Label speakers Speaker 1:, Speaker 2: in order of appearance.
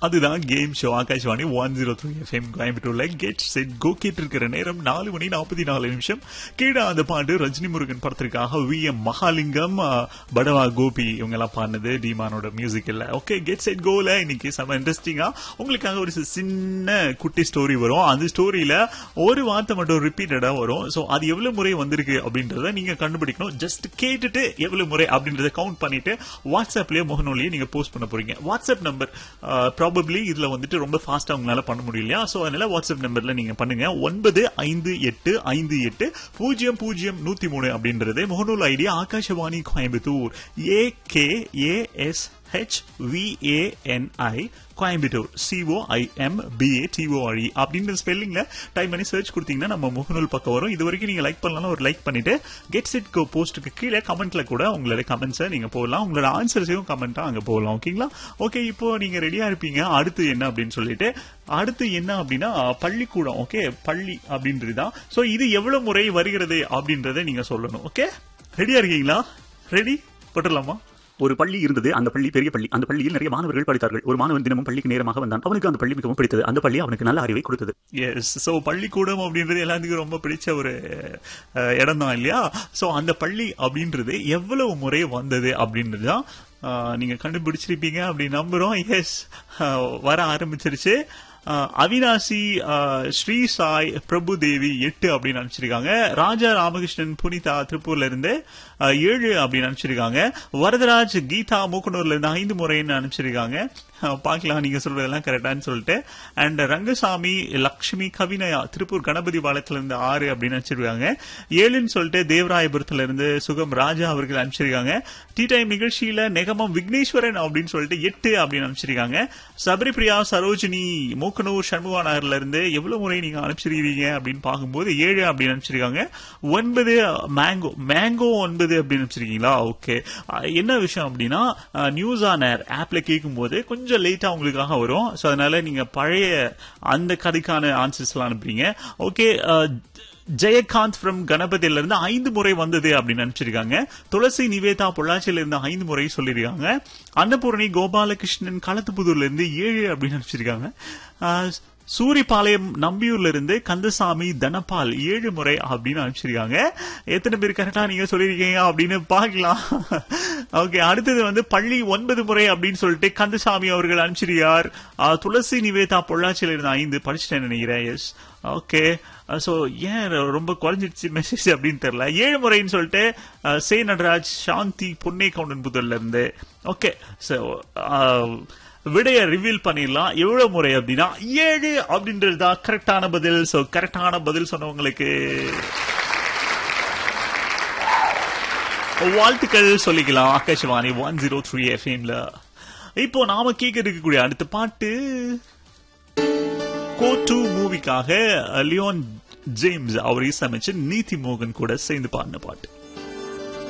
Speaker 1: அதுதான் game show Akashvani one zero three F M கோயம்புத்தூர்ல get set go கேட்டு இருக்கிற நேரம் நாலு மணி நாற்பத்தி நாலு நிமிஷம் கீழே அந்த பாட்டு ரஜினி முருகன் படத்திற்காக வி எம் மகாலிங்கம் அஹ், படவா கோபி இவங்க எல்லாம் பாடினது டிமானோட மியூசிக்ல ஓகே கெட் செட் கோல இன்னைக்கு செம இன்ட்ரெஸ்டிங்கா உங்களுக்காக ஒரு சின்ன குட்டி ஸ்டோரி வரும் அந்த ஸ்டோரியில ஒரு வார்த்தை மட்டும் ரிப்பீட்டடா வரும் சோ அது எவ்வளவு முறை வந்திருக்கு அப்படின்றத நீங்க கண்டுபிடிக்கணும் ஜஸ்ட் கேட்டுட்டு எவ்வளவு முறை அப்படின்றத கவுண்ட் பண்ணிட்டு வாட்ஸ்அப்லயே முகநூலியே நீங்க போஸ்ட் பண்ண போறீங்க வாட்ஸ்அப் நம்பர் ப்ராபப்ளி இதுல வந்துட்டு ரொம்ப ஃபாஸ்டா உங்களால பண்ண முடியலையா சோ அதனால வாட்ஸ்அப் நம்பர்ல நீங்க பண்ணுங்க ஒன்பது ஐந்து எட்டு ஐந்து எட்டு பூஜ்ஜியம் பூஜ்ஜியம் நூத்தி மூணு அப்படின்றது முகநூல் I D Akashvani Coimbatore A K A S H V A N I Coimbatore C O I M B A T O R E அப்படின்ற ஸ்பெல்லிங்ல டைப் பண்ணி சர்ச் கொடுத்தீங்கன்னா நம்ம முகநூல் பக்கம் வரும் இது வரைக்கும் நீங்க லைக் பண்ணலாம் ஒரு லைக் பண்ணிட்டு கெட் செட் கோ போஸ்ட்டுக்கு கீழே கமெண்ட்ல கூட உங்களோட கமெண்ட்ஸை நீங்க போடலாம் உங்களோட ஆன்சர்ஸையும் கமெண்டா அங்க போடலாம் ஓகேங்களா ஓகே இப்போ நீங்க ரெடியா இருப்பீங்க அடுத்து என்ன அப்படின்னு சொல்லிட்டு அடுத்து என்ன அப்படின்னா பள்ளிக்கூடம் ஓகே பள்ளி அப்படின்றது தான் சோ இது எவ்வளவு முறை வருகிறது அப்படின்றத நீங்க சொல்லணும் ஓகே ரெடியா இருக்கீங்களா ரெடி போட்டுடலாமா
Speaker 2: ஒரு பள்ளி இருந்தது அந்த பள்ளி பெரிய பள்ளி அந்த பள்ளியில் நிறைய மாணவர்கள் படித்தார்கள் ஒரு மாணவன் தினமும் பள்ளிக்கு நேரமாக வந்தான் அவனுக்கு அந்த பள்ளி மிகவும் பிடித்தது அந்த பள்ளி அவனுக்கு நல்ல அறிவை கொடுத்தது
Speaker 1: எஸ் ஸோ பள்ளிக்கூடம் அப்படின்றது எல்லாத்துக்கும் ரொம்ப பிடிச்ச ஒரு இடம் தான் இல்லையா ஸோ அந்த பள்ளி அப்படின்றது எவ்வளவு முறை வந்தது அப்படின்றது தான் அஹ், நீங்க கண்டுபிடிச்சிருப்பீங்க அப்படி நம்புறோம் எஸ் வர ஆரம்பிச்சிருச்சு அஹ், அவினாசி அஹ், ஸ்ரீ சாய் பிரபு தேவி எட்டு அப்படின்னு அனுப்பிச்சிருக்காங்க ராஜா ராமகிருஷ்ணன் புனிதா திருப்பூர்ல இருந்து அஹ், ஏழு அப்படின்னு அனுப்பிச்சிருக்காங்க வரதராஜ் கீதா மூக்கனூர்ல இருந்து ஐந்து முறைன்னு அனுப்பிச்சிருக்காங்க அஹ், பார்க்கலாம் நீங்க சொல்றதெல்லாம் கரெக்டான்னு சொல்லிட்டு அண்ட் ரங்கசாமி லக்ஷ்மி கவினயா திருப்பூர் கணபதி பாளையத்துல இருந்து ஆறு அப்படின்னு அனுப்பிச்சிருக்காங்க ஏழுன்னு சொல்லிட்டு தேவராயபுரத்துல இருந்து சுகம் ராஜா அவர்கள் அனுப்பிச்சிருக்காங்க டீ டைம் நிகழ்ச்சியில நெகமம் விக்னேஸ்வரன் அப்படின்னு சொல்லிட்டு எட்டு அப்படின்னு அனுப்பிச்சிருக்காங்க சபரிபிரியா சரோஜினி மூக்கனூர் சண்முகா நகர்ல இருந்து எவ்வளவு முறை நீங்க அனுப்பிச்சிருக்கீங்க அப்படின்னு பார்க்கும்போது ஏழு அப்படின்னு அனுப்பிச்சிருக்காங்க ஒன்பது மேங்கோ மேங்கோ ஒன்பது அப்படின்னு அனுப்பிச்சிருக்கீங்களா ஓகே என்ன விஷயம் அப்படின்னா நியூஸ் ஆன் ஏர் ஆப்ல கேட்கும் போது கொஞ்சம் லேட்டா உங்களுக்காக வரும் ஸோ அதனால நீங்க பழைய அந்த கதைக்கான ஆன்சர்ஸ் எல்லாம் அனுப்புறீங்க ஓகே ஜெயகாந்த் ஃப்ரம் கணபதியில இருந்து ஐந்து முறை வந்தது அப்படின்னு நினைச்சிருக்காங்க துளசி நிவேதா பொள்ளாச்சியில இருந்து ஐந்து முறை சொல்லியிருக்காங்க அன்னபூரணி கோபாலகிருஷ்ணன் களத்துப்புதூர்ல இருந்து ஏழு அப்படின்னு நினைச்சிருக்காங்க ஆஹ், சூரிபாளையம் நம்பியூர்ல இருந்து கந்தசாமி தனபால் ஏழு முறை அப்படின்னு அனுப்பிச்சிருக்காங்க எத்தனை பேர் கரெக்டா நீங்க சொல்லிருக்கீங்க அப்படின்னு பார்க்கலாம் ஓகே அடுத்தது வந்து பள்ளி ஒன்பது முறை அப்படின்னு சொல்லிட்டு கந்தசாமி அவர்கள் அனுப்பிச்சிருக்கார் ஆஹ், துளசி நிவேதா பொள்ளாச்சியில இருந்து ஐந்து படிச்சுட்டேன் நினைக்கிறேன் எஸ் ஓகே ஸோ ஏன் ரொம்ப குறைஞ்சிடுச்சு மெசேஜ் அப்படின்னு தெரியல ஏழு முறைன்னு சொல்லிட்டு அஹ், சே நடராஜ் சாந்தி பொன்னே கவுண்டன் புதர்ல இருந்து ஓகே ஸோ விடைய ரிவீல் பண்ணிடலாம் எவ்வளவு முறை அப்படின்னா ஏழு அப்படின்றது தான் கரெக்டான பதில் ஸோ கரெக்டான பதில் சொன்னவங்களுக்கு வாழ்த்துக்கள் சொல்லிக்கலாம் ஆகாஷவாணி ஒன் ஜீரோ த்ரீ எஃப்எம்ல இப்போ நாம கேட்க இருக்கக்கூடிய அடுத்த பாட்டு கோ டூ மூவிக்காக லியோன் ஜேம்ஸ் அவர் இசையமைச்சு நீதி மோகன் கூட சேர்ந்து பாடின பாட்டு